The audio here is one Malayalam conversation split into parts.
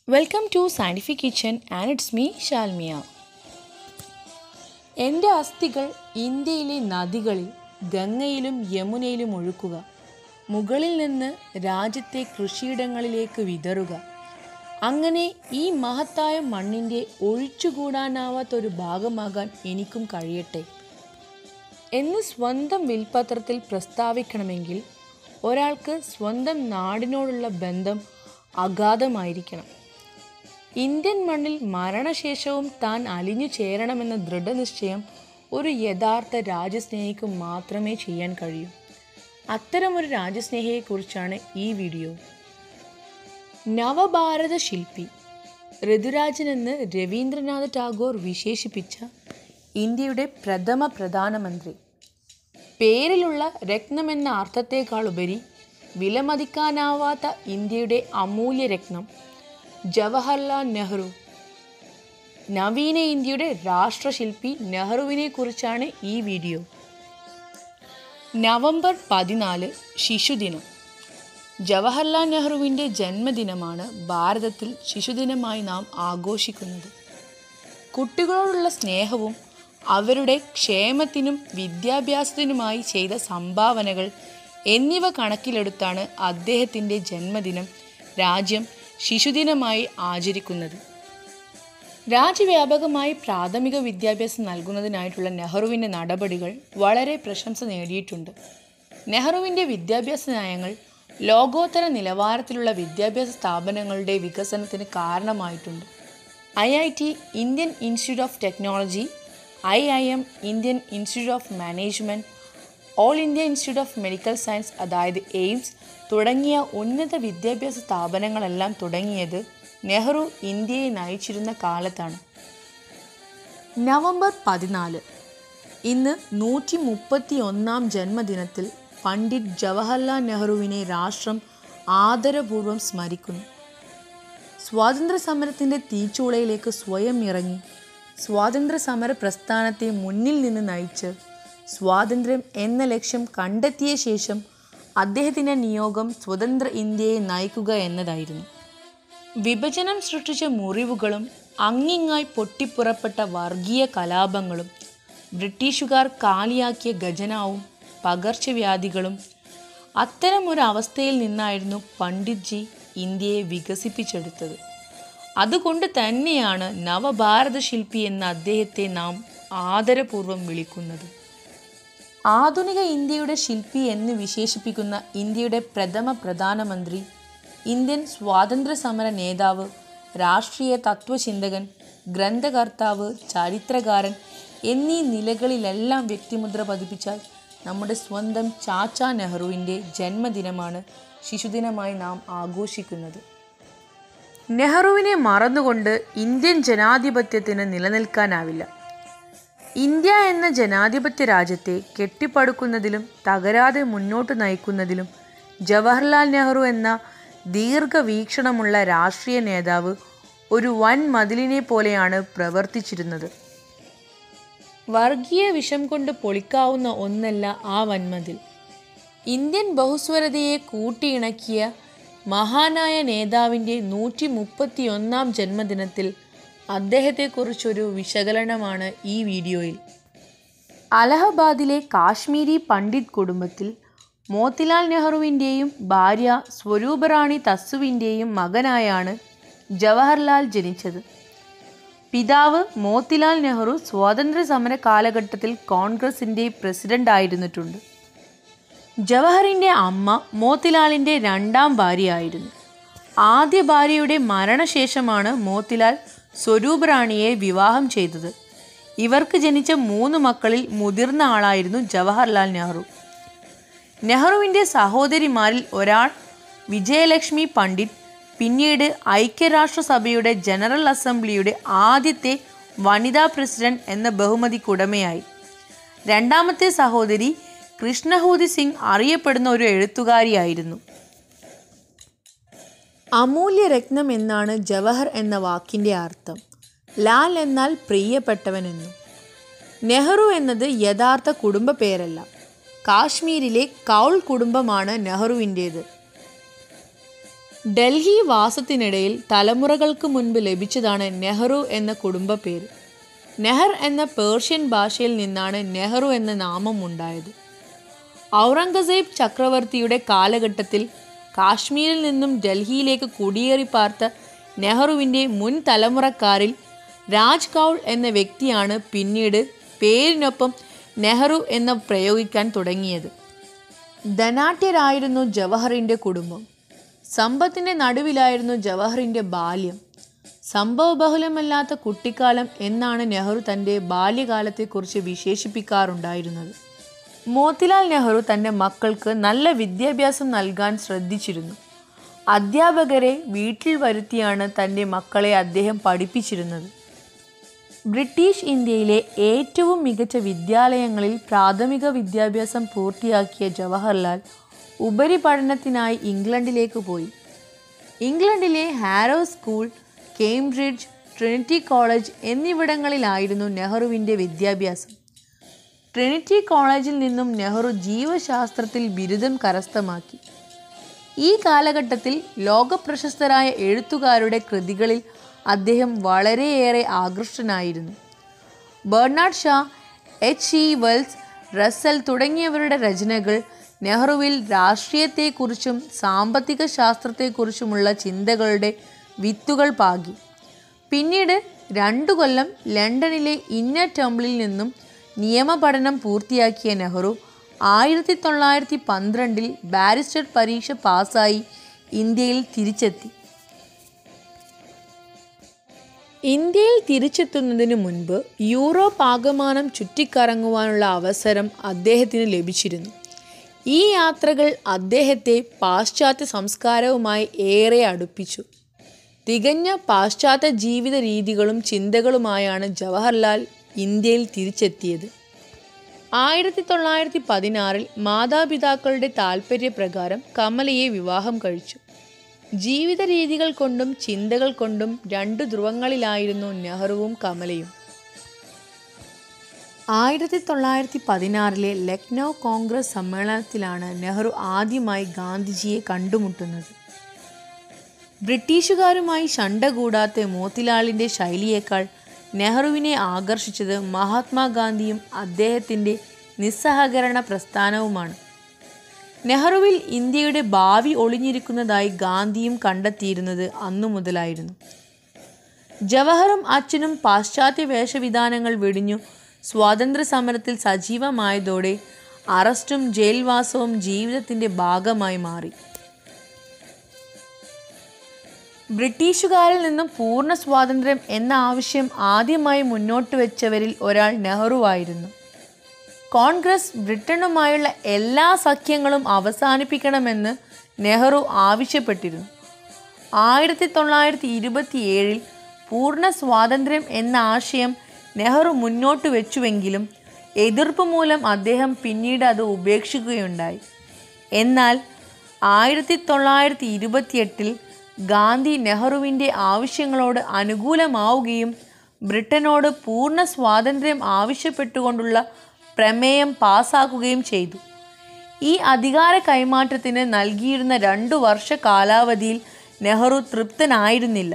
Welcome to scientific kitchen and it's me Shalmiya എൻ്റെ അസ്ഥികൾ ഇന്ത്യയിലെ നദികളിൽ ഗംഗയിലും യമുനയിലും ഒഴുക്കുക മുകളിൽ നിന്ന് രാജ്യത്തെ കൃഷിയിടങ്ങളിലേക്ക് വിതറുക അങ്ങനെ ഈ മഹത്തായ മണ്ണിൻ്റെ ഒഴിച്ചുകൂടാനാവാത്തൊരു ഭാഗമാകാൻ എനിക്കും കഴിയട്ടെ എന്ന് സ്വന്തം വിൽപത്രത്തിൽ പ്രസ്താവിക്കണമെങ്കിൽ ഒരാൾക്ക് സ്വന്തം നാടിനോടുള്ള ബന്ധം അഗാധമായിരിക്കണം ഇന്ത്യൻ മണ്ണിൽ മരണശേഷവും താൻ അലിഞ്ഞു ചേരണമെന്ന ദൃഢനിശ്ചയം ഒരു യഥാർത്ഥ രാജ്യസ്നേഹിക്ക് മാത്രമേ ചെയ്യാൻ കഴിയൂ അത്തരമൊരു രാജ്യസ്നേഹിയെക്കുറിച്ചാണ് ഈ വീഡിയോ നവഭാരത ശില്പി ഋതുരാജൻ എന്ന് രവീന്ദ്രനാഥ് ടാഗോർ വിശേഷിപ്പിച്ച ഇന്ത്യയുടെ പ്രഥമ പ്രധാനമന്ത്രി പേരിലുള്ള രത്നമെന്ന അർത്ഥത്തേക്കാളുപരി വിലമതിക്കാനാവാത്ത ഇന്ത്യയുടെ അമൂല്യ രത്നം ജവഹർലാൽ നെഹ്റു നവീന ഇന്ത്യയുടെ രാഷ്ട്രശില്പി നെഹ്റുവിനെ കുറിച്ചാണ് ഈ വീഡിയോ നവംബർ പതിനാല് ശിശുദിനം ജവഹർലാൽ നെഹ്റുവിൻ്റെ ജന്മദിനമാണ് ഭാരതത്തിൽ ശിശുദിനമായി നാം ആഘോഷിക്കുന്നത് കുട്ടികളോടുള്ള സ്നേഹവും അവരുടെ ക്ഷേമത്തിനും വിദ്യാഭ്യാസത്തിനുമായി ചെയ്ത സംഭാവനകൾ എന്നിവ കണക്കിലെടുത്താണ് അദ്ദേഹത്തിൻ്റെ ജന്മദിനം രാജ്യം ശിശുദിനമായി ആചരിക്കുന്നത് രാജ്യവ്യാപകമായി പ്രാഥമിക വിദ്യാഭ്യാസം നൽകുന്നതിനായിട്ടുള്ള നെഹ്റുവിൻ്റെ നടപടികൾ വളരെ പ്രശംസ നേടിയിട്ടുണ്ട് നെഹ്റുവിൻ്റെ വിദ്യാഭ്യാസ നയങ്ങൾ ലോകോത്തര നിലവാരത്തിലുള്ള വിദ്യാഭ്യാസ സ്ഥാപനങ്ങളുടെ വികസനത്തിന് കാരണമായിട്ടുണ്ട് I I T Indian institute of technology I I M Indian institute of management all India institute of medical science അതായത് എയിംസ് തുടങ്ങിയ ഉന്നത വിദ്യാഭ്യാസ സ്ഥാപനങ്ങളെല്ലാം തുടങ്ങിയത് നെഹ്റു ഇന്ത്യയെ നയിച്ചിരുന്ന കാലത്താണ് നവംബർ പതിനാല് ഇന്ന് നൂറ്റി മുപ്പത്തി ഒന്നാം ജന്മദിനത്തിൽ പണ്ഡിറ്റ് ജവഹർലാൽ നെഹ്റുവിനെ രാഷ്ട്രം ആദരപൂർവ്വം സ്മരിക്കുന്നു സ്വാതന്ത്ര്യ സമരത്തിൻ്റെ തീച്ചൂളയിലേക്ക് സ്വയം ഇറങ്ങി സ്വാതന്ത്ര്യ സമര പ്രസ്ഥാനത്തെ മുന്നിൽ നിന്ന് നയിച്ച് സ്വാതന്ത്ര്യം എന്ന ലക്ഷ്യം കണ്ടെത്തിയ ശേഷം അദ്ദേഹത്തിൻ്റെ നിയോഗം സ്വതന്ത്ര ഇന്ത്യയെ നയിക്കുക എന്നതായിരുന്നു വിഭജനം സൃഷ്ടിച്ച മുറിവുകളും അങ്ങിങ്ങായി പൊട്ടിപ്പുറപ്പെട്ട വർഗീയ കലാപങ്ങളും ബ്രിട്ടീഷുകാർ കാലിയാക്കിയ ഖജനാവും പകർച്ചവ്യാധികളും അത്തരം ഒരു അവസ്ഥയിൽ നിന്നായിരുന്നു പണ്ഡിറ്റ്ജി ഇന്ത്യയെ വികസിപ്പിച്ചെടുത്തത് അതുകൊണ്ട് തന്നെയാണ് നവഭാരത ശില്പി എന്ന അദ്ദേഹത്തെ നാം ആദരപൂർവ്വം വിളിക്കുന്നത് ആധുനിക ഇന്ത്യയുടെ ശില്പി എന്ന് വിശേഷിപ്പിക്കുന്ന ഇന്ത്യയുടെ പ്രഥമ പ്രധാനമന്ത്രി ഇന്ത്യൻ സ്വാതന്ത്ര്യ സമര നേതാവ് രാഷ്ട്രീയ തത്വചിന്തകൻ ഗ്രന്ഥകർത്താവ് ചരിത്രകാരൻ എന്നീ നിലകളിലെല്ലാം വ്യക്തിമുദ്ര പതിപ്പിച്ചാൽ നമ്മുടെ സ്വന്തം ചാച്ചാ നെഹ്റുവിൻ്റെ ജന്മദിനമാണ് ശിശുദിനമായി നാം ആഘോഷിക്കുന്നത് നെഹ്റുവിനെ മറന്നുകൊണ്ട് ഇന്ത്യൻ ജനാധിപത്യത്തിന് നിലനിൽക്കാനാവില്ല ഇന്ത്യ എന്ന ജനാധിപത്യ രാജ്യത്തെ കെട്ടിപ്പടുക്കുന്നതിലും തകരാതെ മുന്നോട്ട് നയിക്കുന്നതിലും ജവഹർലാൽ നെഹ്റു എന്ന ദീർഘവീക്ഷണമുള്ള രാഷ്ട്രീയ നേതാവ് ഒരു വൻ മതിലിനെ പോലെയാണ് പ്രവർത്തിച്ചിരുന്നത് വർഗീയ വിഷം കൊണ്ട് പൊളിക്കാവുന്ന ഒന്നല്ല ആ വൻമതിൽ ഇന്ത്യൻ ബഹുസ്വരതയെ കൂട്ടിയിണക്കിയ മഹാനായ നേതാവിൻ്റെ നൂറ്റി മുപ്പത്തിയൊന്നാം ജന്മദിനത്തിൽ അദ്ദേഹത്തെക്കുറിച്ചൊരു വിശകലനമാണ് ഈ വീഡിയോയിൽ അലഹബാദിലെ കാശ്മീരി പണ്ഡിറ്റ് കുടുംബത്തിൽ മോത്തിലാൽ നെഹ്റുവിൻ്റെയും ഭാര്യ സ്വരൂപറാണി തസ്സുവിൻ്റെയും മകനായാണ് ജവഹർലാൽ ജനിച്ചത് പിതാവ് മോത്തിലാൽ നെഹ്റു സ്വാതന്ത്ര്യ സമര കാലഘട്ടത്തിൽ കോൺഗ്രസിൻ്റെ പ്രസിഡന്റ് ആയിരുന്നിട്ടുണ്ട് ജവഹറിൻ്റെ അമ്മ മോത്തിലാലിൻ്റെ രണ്ടാം ഭാര്യയായിരുന്നു ആദ്യ ഭാര്യയുടെ മരണശേഷമാണ് മോത്തിലാൽ സ്വരൂപ് റാണിയെ വിവാഹം ചെയ്തത് ഇവർക്ക് ജനിച്ച മൂന്ന് മക്കളിൽ മുതിർന്ന ആളായിരുന്നു ജവഹർലാൽ നെഹ്റു നെഹ്റുവിൻ്റെ സഹോദരിമാരിൽ ഒരാൾ വിജയലക്ഷ്മി പണ്ഡിറ്റ് പിന്നീട് ഐക്യരാഷ്ട്രസഭയുടെ ജനറൽ അസംബ്ലിയുടെ ആദ്യത്തെ വനിതാ പ്രസിഡന്റ് എന്ന ബഹുമതിക്കുടമയായി രണ്ടാമത്തെ സഹോദരി കൃഷ്ണഹൂതി സിംഗ് അറിയപ്പെടുന്ന ഒരു എഴുത്തുകാരിയായിരുന്നു അമൂല്യ രത്നം എന്നാണ് ജവഹർ എന്ന വാക്കിൻ്റെ അർത്ഥം ലാൽ എന്നാൽ പ്രിയപ്പെട്ടവനെന്നും നെഹ്റു എന്നത് യഥാർത്ഥ കുടുംബ പേരല്ല കാശ്മീരിലെ കൗൾ കുടുംബമാണ് നെഹ്റുവിൻ്റേത് ഡൽഹി വാസത്തിനിടയിൽ തലമുറകൾക്ക് മുൻപ് ലഭിച്ചതാണ് നെഹ്റു എന്ന കുടുംബ പേര് നെഹർ എന്ന പേർഷ്യൻ ഭാഷയിൽ നിന്നാണ് നെഹ്റു എന്ന നാമം ഉണ്ടായത് ഔറംഗസേബ് ചക്രവർത്തിയുടെ കാലഘട്ടത്തിൽ കാശ്മീരിൽ നിന്നും ഡൽഹിയിലേക്ക് കുടിയേറി പാർത്ത നെഹ്റുവിൻ്റെ മുൻ തലമുറക്കാരിൽ രാജ് കൗൾ എന്ന വ്യക്തിയാണ് പിന്നീട് പേരിനൊപ്പം നെഹ്റു എന്ന് പ്രയോഗിക്കാൻ തുടങ്ങിയത് ധനാട്യരായിരുന്നു ജവഹറിൻ്റെ കുടുംബം സമ്പത്തിൻ്റെ നടുവിലായിരുന്നു ജവഹറിൻ്റെ ബാല്യം സംഭവബഹുലമല്ലാത്ത കുട്ടിക്കാലം എന്നാണ് നെഹ്റു തൻ്റെ ബാല്യകാലത്തെക്കുറിച്ച് വിശേഷിപ്പിക്കാറുണ്ടായിരുന്നത് മോത്തിലാൽ നെഹ്റു തൻ്റെ മക്കൾക്ക് നല്ല വിദ്യാഭ്യാസം നൽകാൻ ശ്രദ്ധിച്ചിരുന്നു അധ്യാപകരെ വീട്ടിൽ വരുത്തിയാണ് തൻ്റെ മക്കളെ അദ്ദേഹം പഠിപ്പിച്ചിരുന്നത് ബ്രിട്ടീഷ് ഇന്ത്യയിലെ ഏറ്റവും മികച്ച വിദ്യാലയങ്ങളിൽ പ്രാഥമിക വിദ്യാഭ്യാസം പൂർത്തിയാക്കിയ ജവഹർലാൽ ഉപരിപഠനത്തിനായി ഇംഗ്ലണ്ടിലേക്ക് പോയി ഇംഗ്ലണ്ടിലെ Harrow school Cambridge Trinity college എന്നിവിടങ്ങളിലായിരുന്നു നെഹ്റുവിൻ്റെ വിദ്യാഭ്യാസം ട്രിനിറ്റി കോളേജിൽ നിന്നും നെഹ്റു ജീവശാസ്ത്രത്തിൽ ബിരുദം കരസ്ഥമാക്കി ഈ കാലഘട്ടത്തിൽ ലോകപ്രശസ്തരായ എഴുത്തുകാരുടെ കൃതികളിൽ അദ്ദേഹം വളരെയേറെ ആകൃഷ്ടനായിരുന്നു Bernard Shaw H E Wells Russell തുടങ്ങിയവരുടെ രചനകൾ നെഹ്റുവിൽ രാഷ്ട്രീയത്തെക്കുറിച്ചും സാമ്പത്തിക ശാസ്ത്രത്തെക്കുറിച്ചുമുള്ള ചിന്തകളുടെ വിത്തുകൾ പാകി പിന്നീട് രണ്ടു കൊല്ലം ലണ്ടനിലെ ഇന്നർ ടെമ്പിളിൽ നിന്നും നിയമപഠനം പൂർത്തിയാക്കിയ നെഹ്റു ആയിരത്തി തൊള്ളായിരത്തി പന്ത്രണ്ടിൽ ബാരിസ്റ്റർ പരീക്ഷ പാസ്സായി ഇന്ത്യയിൽ തിരിച്ചെത്തി ഇന്ത്യയിൽ തിരിച്ചെത്തുന്നതിന് മുൻപ് യൂറോപ്പ് ആകമാനം ചുറ്റിക്കറങ്ങുവാനുള്ള അവസരം അദ്ദേഹത്തിന് ലഭിച്ചിരുന്നു ഈ യാത്രകൾ അദ്ദേഹത്തെ പാശ്ചാത്യ സംസ്കാരവുമായി ഏറെ അടുപ്പിച്ചു തികഞ്ഞ പാശ്ചാത്യ ജീവിത രീതികളും ചിന്തകളുമായാണ് ജവഹർലാൽ ഇന്ത്യയിൽ തിരിച്ചെത്തിയത് ആയിരത്തി തൊള്ളായിരത്തി പതിനാറിൽ മാതാപിതാക്കളുടെ താൽപ്പര്യപ്രകാരം കമലയെ വിവാഹം കഴിച്ചു ജീവിത രീതികൾ കൊണ്ടും ചിന്തകൾ കൊണ്ടും രണ്ടു ധ്രുവങ്ങളിലായിരുന്നു നെഹ്റുവും കമലയും ആയിരത്തി തൊള്ളായിരത്തി പതിനാറിലെ ലക്നൗ കോൺഗ്രസ് സമ്മേളനത്തിലാണ് നെഹ്റു ആദ്യമായി ഗാന്ധിജിയെ കണ്ടുമുട്ടുന്നത് ബ്രിട്ടീഷുകാരുമായി ശണ്ട കൂടാത്ത മോത്തിലാലിൻ്റെ ശൈലിയേക്കാൾ നെഹ്റുവിനെ ആകർഷിച്ചത് മഹാത്മാഗാന്ധിയും അദ്ദേഹത്തിൻ്റെ നിസ്സഹകരണ പ്രസ്ഥാനവുമാണ് നെഹ്റുവിൽ ഇന്ത്യയുടെ ഭാവി ഒളിഞ്ഞിരിക്കുന്നതായി ഗാന്ധിയും കണ്ടെത്തിയിരുന്നത് അന്നു മുതലായിരുന്നു ജവഹറും അച്ഛനും പാശ്ചാത്യ വേഷവിധാനങ്ങൾ വെടിഞ്ഞു സ്വാതന്ത്ര്യ സമരത്തിൽ സജീവമായതോടെ അറസ്റ്റും ജയിൽവാസവും ജീവിതത്തിൻ്റെ ഭാഗമായി മാറി ബ്രിട്ടീഷുകാരിൽ നിന്നും പൂർണ്ണ സ്വാതന്ത്ര്യം എന്ന ആവശ്യം ആദ്യമായി മുന്നോട്ട് വെച്ചവരിൽ ഒരാൾ നെഹ്റുവായിരുന്നു കോൺഗ്രസ് ബ്രിട്ടനുമായുള്ള എല്ലാ സഖ്യങ്ങളും അവസാനിപ്പിക്കണമെന്ന് നെഹ്റു ആവശ്യപ്പെട്ടിരുന്നു ആയിരത്തി തൊള്ളായിരത്തി ഇരുപത്തിയേഴിൽ പൂർണ്ണ സ്വാതന്ത്ര്യം എന്ന ആശയം നെഹ്റു മുന്നോട്ട് വെച്ചുവെങ്കിലും എതിർപ്പ് മൂലം അദ്ദേഹം പിന്നീട് അത് ഉപേക്ഷിക്കുകയുണ്ടായി എന്നാൽ ആയിരത്തി തൊള്ളായിരത്തി ഇരുപത്തിയെട്ടിൽ ഗാന്ധി നെഹ്റുവിൻ്റെ ആവശ്യങ്ങളോട് അനുകൂലമാവുകയും ബ്രിട്ടനോട് പൂർണ്ണ സ്വാതന്ത്ര്യം ആവശ്യപ്പെട്ടുകൊണ്ടുള്ള പ്രമേയം പാസാക്കുകയും ചെയ്തു ഈ അധികാര കൈമാറ്റത്തിന് നൽകിയിരുന്ന രണ്ടു വർഷ കാലാവധിയിൽ നെഹ്റു തൃപ്തനായിരുന്നില്ല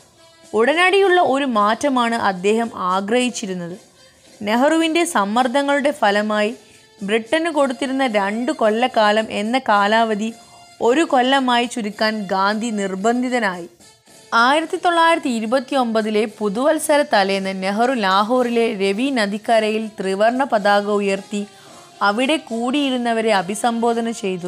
ഉടനടിയുള്ള ഒരു മാറ്റമാണ് അദ്ദേഹം ആഗ്രഹിച്ചിരുന്നത് നെഹ്റുവിൻ്റെ സമ്മർദ്ദങ്ങളുടെ ഫലമായി ബ്രിട്ടന് കൊടുത്തിരുന്ന രണ്ട് കൊല്ലക്കാലം എന്ന കാലാവധി ഒരു കൊല്ലമായി ചുരുക്കാൻ ഗാന്ധി നിർബന്ധിതനായി ആയിരത്തി തൊള്ളായിരത്തി ഇരുപത്തി ഒമ്പതിലെ പുതുവത്സര തലേന്ന് നെഹ്റു ലാഹോറിലെ രവി നദിക്കരയിൽ ത്രിവർണ പതാക ഉയർത്തി അവിടെ കൂടിയിരുന്നവരെ അഭിസംബോധന ചെയ്തു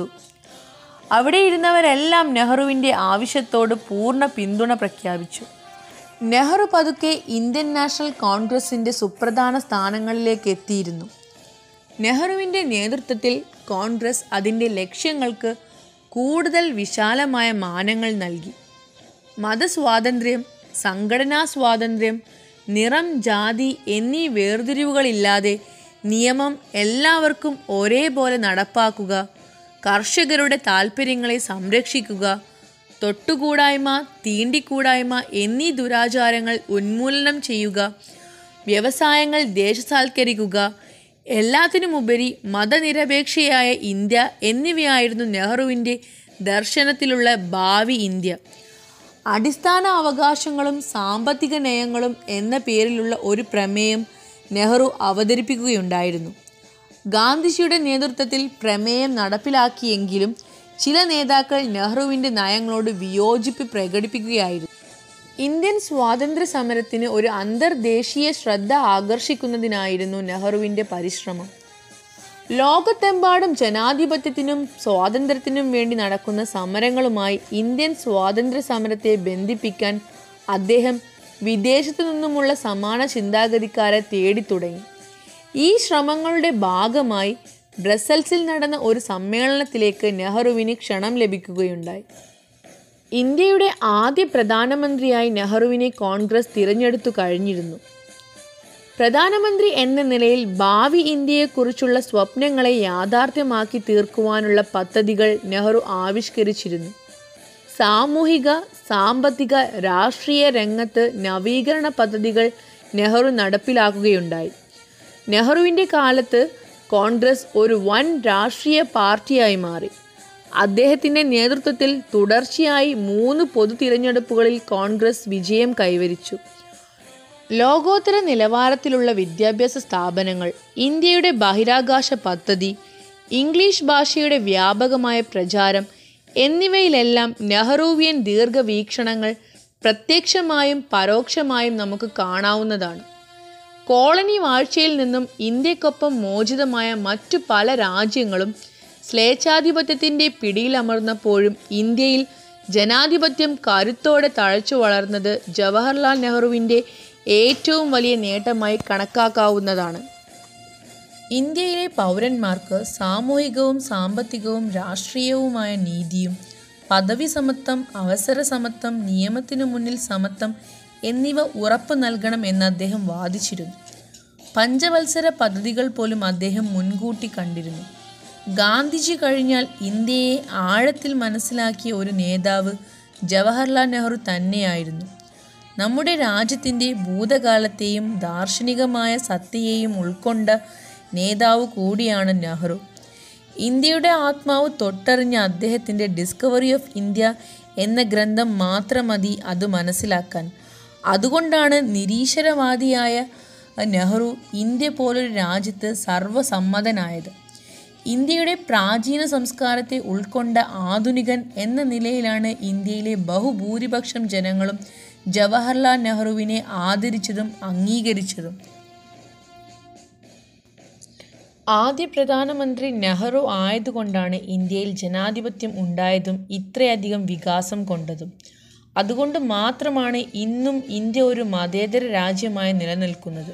അവിടെ ഇരുന്നവരെല്ലാം നെഹ്റുവിൻ്റെ ആവശ്യത്തോട് പൂർണ്ണ പിന്തുണ പ്രഖ്യാപിച്ചു നെഹ്റു പതുക്കെ ഇന്ത്യൻ നാഷണൽ കോൺഗ്രസിൻ്റെ സുപ്രധാന സ്ഥാനങ്ങളിലേക്ക് എത്തിയിരുന്നു നെഹ്റുവിൻ്റെ നേതൃത്വത്തിൽ കോൺഗ്രസ് അതിൻ്റെ ലക്ഷ്യങ്ങൾക്ക് കൂടുതൽ വിശാലമായ മാനങ്ങൾ നൽകി മതസ്വാതന്ത്ര്യം സംഘടനാ സ്വാതന്ത്ര്യം നിറം ജാതി എന്നീ വേർതിരിവുകളില്ലാതെ നിയമം എല്ലാവർക്കും ഒരേപോലെ നടപ്പാക്കുക കർഷകരുടെ താൽപ്പര്യങ്ങളെ സംരക്ഷിക്കുക തൊട്ടുകൂടായ്മ തീണ്ടിക്കൂടായ്മ എന്നീ ദുരാചാരങ്ങൾ ഉന്മൂലനം ചെയ്യുക വ്യവസായങ്ങൾ ദേശസാൽക്കരിക്കുക എല്ലാത്തിനുമുപരി മതനിരപേക്ഷയായ ഇന്ത്യ എന്നിവയായിരുന്നു നെഹ്റുവിൻ്റെ ദർശനത്തിലുള്ള ഭാവി ഇന്ത്യ അടിസ്ഥാന അവകാശങ്ങളും സാമ്പത്തിക നയങ്ങളും എന്ന പേരിലുള്ള ഒരു പ്രമേയം നെഹ്റു അവതരിപ്പിക്കുകയുണ്ടായിരുന്നു ഗാന്ധിജിയുടെ നേതൃത്വത്തിൽ പ്രമേയം നടപ്പിലാക്കിയെങ്കിലും ചില നേതാക്കൾ നെഹ്റുവിൻ്റെ നയങ്ങളോട് വിയോജിപ്പ് പ്രകടിപ്പിക്കുകയായിരുന്നു ഇന്ത്യൻ സ്വാതന്ത്ര്യ സമരത്തിന് ഒരു അന്തർദേശീയ ശ്രദ്ധ ആകർഷിക്കുന്നതിനായിരുന്നു നെഹ്റുവിൻ്റെ പരിശ്രമം ലോകത്തെമ്പാടും ജനാധിപത്യത്തിനും സ്വാതന്ത്ര്യത്തിനും വേണ്ടി നടക്കുന്ന സമരങ്ങളുമായി ഇന്ത്യൻ സ്വാതന്ത്ര്യ സമരത്തെ ബന്ധിപ്പിക്കാൻ അദ്ദേഹം വിദേശത്തു നിന്നുമുള്ള സമാന ചിന്താഗതിക്കാരെ തേടിത്തുടങ്ങി ഈ ശ്രമങ്ങളുടെ ഭാഗമായി ബ്രസൽസിൽ നടന്ന ഒരു സമ്മേളനത്തിലേക്ക് നെഹ്റുവിന് ക്ഷണം ലഭിക്കുകയുണ്ടായി ഇന്ത്യയുടെ ആദ്യ പ്രധാനമന്ത്രിയായി നെഹ്റുവിനെ കോൺഗ്രസ് തിരഞ്ഞെടുത്തു കഴിഞ്ഞിരുന്നു പ്രധാനമന്ത്രി എന്ന നിലയിൽ ഭാവി ഇന്ത്യയെക്കുറിച്ചുള്ള സ്വപ്നങ്ങളെ യാഥാർത്ഥ്യമാക്കി തീർക്കുവാനുള്ള പദ്ധതികൾ നെഹ്റു ആവിഷ്കരിച്ചിരുന്നു സാമൂഹിക സാമ്പത്തിക രാഷ്ട്രീയ രംഗത്ത് നവീകരണ പദ്ധതികൾ നെഹ്റു നടപ്പിലാക്കുകയുണ്ടായി നെഹ്റുവിൻ്റെ കാലത്ത് കോൺഗ്രസ് ഒരു വൻ രാഷ്ട്രീയ പാർട്ടിയായി മാറി അദ്ദേഹത്തിൻ്റെ നേതൃത്വത്തിൽ തുടർച്ചയായി മൂന്ന് പൊതു തിരഞ്ഞെടുപ്പുകളിൽ കോൺഗ്രസ് വിജയം കൈവരിച്ചു ലോകോത്തര നിലവാരത്തിലുള്ള വിദ്യാഭ്യാസ സ്ഥാപനങ്ങൾ ഇന്ത്യയുടെ ബഹിരാകാശ പദ്ധതി ഇംഗ്ലീഷ് ഭാഷയുടെ വ്യാപകമായ പ്രചാരം എന്നിവയിലെല്ലാം നെഹ്റുവിയൻ ദീർഘവീക്ഷണങ്ങൾ പ്രത്യക്ഷമായും പരോക്ഷമായും നമുക്ക് കാണാവുന്നതാണ് കോളനി വാഴ്ചയിൽ നിന്നും ഇന്ത്യക്കൊപ്പം മോചിതമായ മറ്റു പല രാജ്യങ്ങളും സ്ലേച്ഛാധിപത്യത്തിൻ്റെ പിടിയിലമർന്നപ്പോഴും ഇന്ത്യയിൽ ജനാധിപത്യം കരുത്തോടെ തഴച്ചു വളർന്നത് ജവഹർലാൽ നെഹ്റുവിൻ്റെ ഏറ്റവും വലിയ നേട്ടമായി കണക്കാക്കാവുന്നതാണ് ഇന്ത്യയിലെ പൗരന്മാർക്ക് സാമൂഹികവും സാമ്പത്തികവും രാഷ്ട്രീയവുമായ നീതിയും പദവി സമത്വം അവസര സമത്വം നിയമത്തിനു മുന്നിൽ സമത്വം എന്നിവ ഉറപ്പു നൽകണം എന്ന് അദ്ദേഹം വാദിച്ചിരുന്നു പഞ്ചവത്സര പദ്ധതികൾ പോലും അദ്ദേഹം മുൻകൂട്ടി കണ്ടിരുന്നു ഗാന്ധിജി കഴിഞ്ഞാൽ ഇന്ത്യയെ ആഴത്തിൽ മനസ്സിലാക്കിയ ഒരു നേതാവ് ജവഹർലാൽ നെഹ്റു തന്നെയായിരുന്നു നമ്മുടെ രാജ്യത്തിൻ്റെ ഭൂതകാലത്തെയും ദാർശനികമായ സത്യയെയും ഉൾക്കൊണ്ട നേതാവ് കൂടിയാണ് നെഹ്റു ഇന്ത്യയുടെ ആത്മാവ് തൊട്ടറിഞ്ഞ അദ്ദേഹത്തിൻ്റെ ഡിസ്കവറി ഓഫ് ഇന്ത്യ എന്ന ഗ്രന്ഥം മാത്രം മതി അത് മനസ്സിലാക്കാൻ അതുകൊണ്ടാണ് നിരീശ്വരവാദിയായ നെഹ്റു ഇന്ത്യ പോലൊരു രാജ്യത്ത് സർവസമ്മതനായത് ഇന്ത്യയുടെ പ്രാചീന സംസ്കാരത്തെ ഉൾക്കൊണ്ട ആധുനികൻ എന്ന നിലയിലാണ് ഇന്ത്യയിലെ ബഹുഭൂരിപക്ഷം ജനങ്ങളും ജവഹർലാൽ നെഹ്റുവിനെ ആദരിച്ചതും അംഗീകരിച്ചതും ആദ്യ പ്രധാനമന്ത്രി നെഹ്റു ആയതുകൊണ്ടാണ് ഇന്ത്യയിൽ ജനാധിപത്യം ഉണ്ടായതും ഇത്രയധികം വികാസം കൊണ്ടതും അതുകൊണ്ട് മാത്രമാണ് ഇന്നും ഇന്ത്യ ഒരു മതേതര രാജ്യമായി നിലനിൽക്കുന്നത്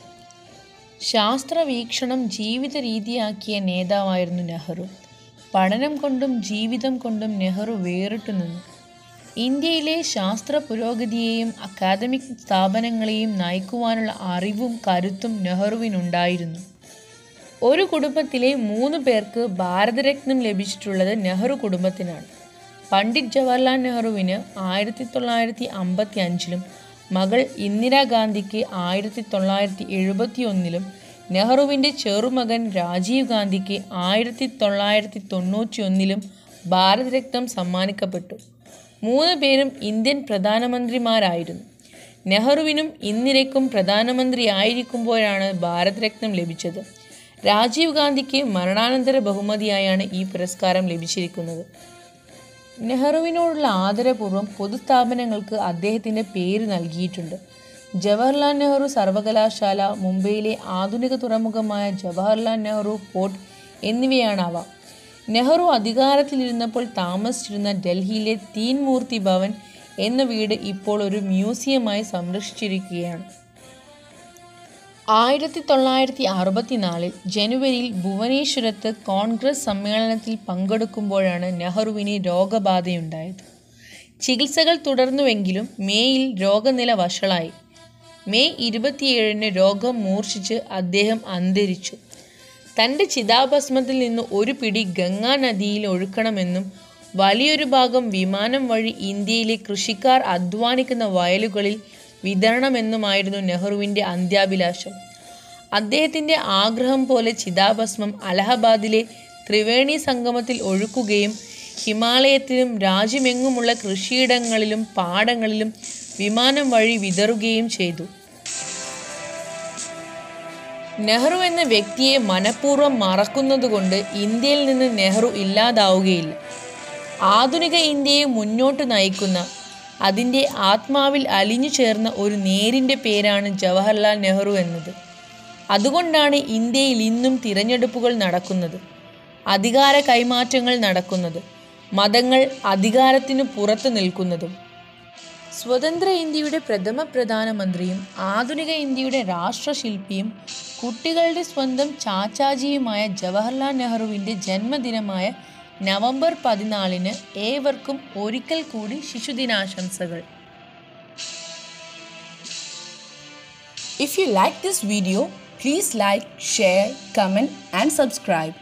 ശാസ്ത്രവീക്ഷണം ജീവിത രീതിയാക്കിയ നേതാവായിരുന്നു നെഹ്റു പഠനം കൊണ്ടും ജീവിതം കൊണ്ടും നെഹ്റു വേറിട്ടു നിന്നു ഇന്ത്യയിലെ ശാസ്ത്ര പുരോഗതിയെയും അക്കാദമിക് സ്ഥാപനങ്ങളെയും നയിക്കുവാനുള്ള അറിവും കരുത്തും നെഹ്റുവിനുണ്ടായിരുന്നു ഒരു കുടുംബത്തിലെ മൂന്ന് പേർക്ക് ഭാരതരത്നം ലഭിച്ചിട്ടുള്ളത് നെഹ്റു കുടുംബത്തിനാണ് പണ്ഡിറ്റ് ജവഹർലാൽ നെഹ്റുവിന് ആയിരത്തി തൊള്ളായിരത്തി അമ്പത്തി അഞ്ചിലും മകൾ ഇന്ദിരാഗാന്ധിക്ക് ആയിരത്തി തൊള്ളായിരത്തി എഴുപത്തി ഒന്നിലും നെഹ്റുവിൻ്റെ ചെറുമകൻ രാജീവ് ഗാന്ധിക്ക് ആയിരത്തി തൊള്ളായിരത്തി തൊണ്ണൂറ്റി ഒന്നിലും ഭാരതരത്നം സമ്മാനിക്കപ്പെട്ടു മൂന്ന് പേരും ഇന്ത്യൻ പ്രധാനമന്ത്രിമാരായിരുന്നു നെഹ്റുവിനും ഇന്ദിരയ്ക്കും പ്രധാനമന്ത്രിയായിരിക്കുമ്പോഴാണ് ഭാരതരത്നം ലഭിച്ചത് രാജീവ് ഗാന്ധിക്ക് മരണാനന്തര ബഹുമതിയായാണ് ഈ പുരസ്കാരം ലഭിച്ചിരിക്കുന്നത് നെഹ്റുവിനോടുള്ള ആദരപൂർവ്വം പൊതുസ്ഥാപനങ്ങൾക്ക് അദ്ദേഹത്തിൻ്റെ പേര് നൽകിയിട്ടുണ്ട് ജവഹർലാൽ നെഹ്റു സർവകലാശാല മുംബൈയിലെ ആധുനിക തുറമുഖമായ ജവഹർലാൽ നെഹ്റു പോർട്ട് എന്നിവയാണ് അവ നെഹ്റു അധികാരത്തിലിരുന്നപ്പോൾ താമസിച്ചിരുന്ന ഡൽഹിയിലെ തീൻമൂർത്തി ഭവൻ എന്ന വീട് ഇപ്പോൾ ഒരു മ്യൂസിയമായി സംരക്ഷിച്ചിരിക്കുകയാണ് ആയിരത്തി തൊള്ളായിരത്തി അറുപത്തിനാലിൽ ജനുവരിയിൽ ഭുവനേശ്വരത്ത് കോൺഗ്രസ് സമ്മേളനത്തിൽ പങ്കെടുക്കുമ്പോഴാണ് നെഹ്റുവിന് രോഗബാധയുണ്ടായത് ചികിത്സകൾ തുടർന്നുവെങ്കിലും മേയിൽ രോഗനില വഷളായി മെയ് ഇരുപത്തിയേഴിന് രോഗം മൂർച്ഛിച്ച് അദ്ദേഹം അന്തരിച്ചു തൻ്റെ ചിതാഭസ്മത്തിൽ നിന്ന് ഒരു പിടി ഗംഗാ നദിയിൽ ഒഴുക്കണമെന്നും വലിയൊരു ഭാഗം വിമാനം വഴി ഇന്ത്യയിലെ കൃഷിക്കാർ അധ്വാനിക്കുന്ന വയലുകളിൽ വിതരണമെന്നുമായിരുന്നു നെഹ്റുവിൻ്റെ അന്ത്യാഭിലാഷം അദ്ദേഹത്തിൻ്റെ ആഗ്രഹം പോലെ ചിതാഭസ്മം അലഹബാദിലെ ത്രിവേണി സംഗമത്തിൽ ഒഴുക്കുകയും ഹിമാലയത്തിലും രാജ്യമെങ്ങുമുള്ള കൃഷിയിടങ്ങളിലും പാടങ്ങളിലും വിമാനം വഴി വിതറുകയും ചെയ്തു നെഹ്റു എന്ന വ്യക്തിയെ മനഃപൂർവ്വം മറക്കുന്നതുകൊണ്ട് ഇന്ത്യയിൽ നിന്ന് നെഹ്റു ഇല്ലാതാവുകയില്ല ആധുനിക ഇന്ത്യയെ മുന്നോട്ട് നയിക്കുന്ന അതിൻ്റെ ആത്മാവിൽ അലിഞ്ഞു ചേർന്ന ഒരു നേരിൻ്റെ പേരാണ് ജവഹർലാൽ നെഹ്റു എന്നത് അതുകൊണ്ടാണ് ഇന്ത്യയിൽ ഇന്നും തിരഞ്ഞെടുപ്പുകൾ നടക്കുന്നത് അധികാര കൈമാറ്റങ്ങൾ നടക്കുന്നത് മതങ്ങൾ അധികാരത്തിന് പുറത്തു നിൽക്കുന്നതും സ്വതന്ത്ര ഇന്ത്യയുടെ പ്രഥമ പ്രധാനമന്ത്രിയും ആധുനിക ഇന്ത്യയുടെ രാഷ്ട്രശില്പിയും കുട്ടികളുടെ സ്വന്തം ചാച്ചാജിയുമായ ജവഹർലാൽ നെഹ്റുവിൻ്റെ ജന്മദിനമായ നവംബർ പതിനാലിന് ഏവർക്കും ഒരിക്കൽ കൂടി ശിശുദിനാശംസകൾ If you like this video, please like, share, comment and subscribe.